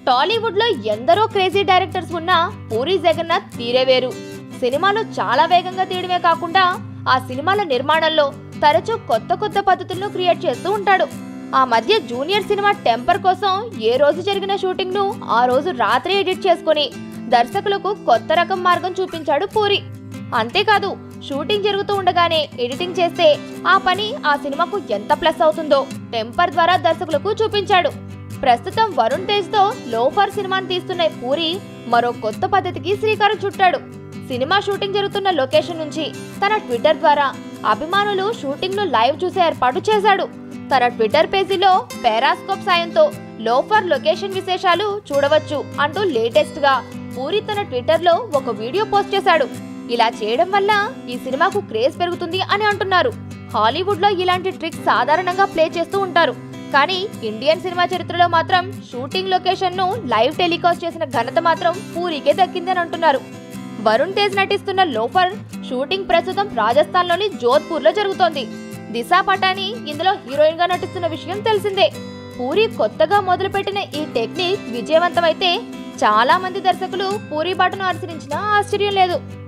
టాలీవుడ్ లో ఎందరో crazy directors ఉన్నా పూరి జగన్నాథ్ తీరే వేరు సినిమాలు చాలా వేగంగా తీయడమే కాకుండా ఆ సినిమాల నిర్మాణంలో తరచూ కొత్త కొత్త పద్ధతులను క్రియేట్ చేస్తూ ఉంటాడు ఆ మధ్య జూనియర్ సినిమా టెంపర్ కోసం ఏ రోజు జరిగిన షూటింగ్ ను ఆ రోజు రాత్రి ఎడిట్ చేసుకుని దర్శకులకు కొత్త రకం మార్గం చూపించాడు పూరి అంతేకాదు షూటింగ్ జరుగుతూ ఉండగానే ఎడిటింగ్ చేస్తే ఆ పని ఆ సినిమాకు ఎంత ప్లస్ అవుతుందో టెంపర్ ద్వారా దర్శకులకు చూపించాడు ప్రస్తుతం వరుణ్ తేజ్ తో లోఫర్ సినిమాను తీస్తున్న పూరి మరో కొత్త పద్ధతికి శ్రీకారం చుట్టాడు సినిమా షూటింగ్ జరుగుతున్న లొకేషన్ నుంచి తన ట్విట్టర్ ద్వారా అభిమానులు షూటింగ్ ను లైవ్ చూసే ఏర్పాటు చేశాడు తన ట్విట్టర్ పేజీలో పెరాస్కోప్ సాయంతో లోఫర్ లొకేషన్ విశేషాలు చూడవచ్చు అంటూ లేటెస్ట్ గా పూరి తన ట్విట్టర్ లో ఒక వీడియో పోస్ట్ చేశాడు ఇలా చేయడం వల్ల ఈ సినిమాకు క్రేజ్ పెరుగుతుంది అని అంటున్నారు హాలీవుడ్ లో ఇలాంటి ట్రిక్స్ సాధారణంగా ప్లే చేస్తూ ఉంటారు కానీ ఇండియన్ సినిమా చరిత్రలో మాత్రం షూటింగ్ లొకేషన్ ను లైవ్ టెలికాస్ట్ చేసిన ఘనత మాత్రం పూరికే దక్కిందని అంటున్నారు వరుణ్ తేజ్ నటిస్తున్న లోఫర్ షూటింగ్ ప్రస్తుతం రాజస్థాన్ లోని జోధ్పూర్ లో జరుగుతోంది దిశా పటాని ఇందులో హీరోయిన్ గా నటిస్తున్న విషయం తెలిసిందే పూరి కొత్తగా మొదలుపెట్టిన ఈ టెక్నిక్ విజయవంతమైతే చాలా మంది దర్శకులు పూరి బాటను అనుసరించినా ఆశ్చర్యం లేదు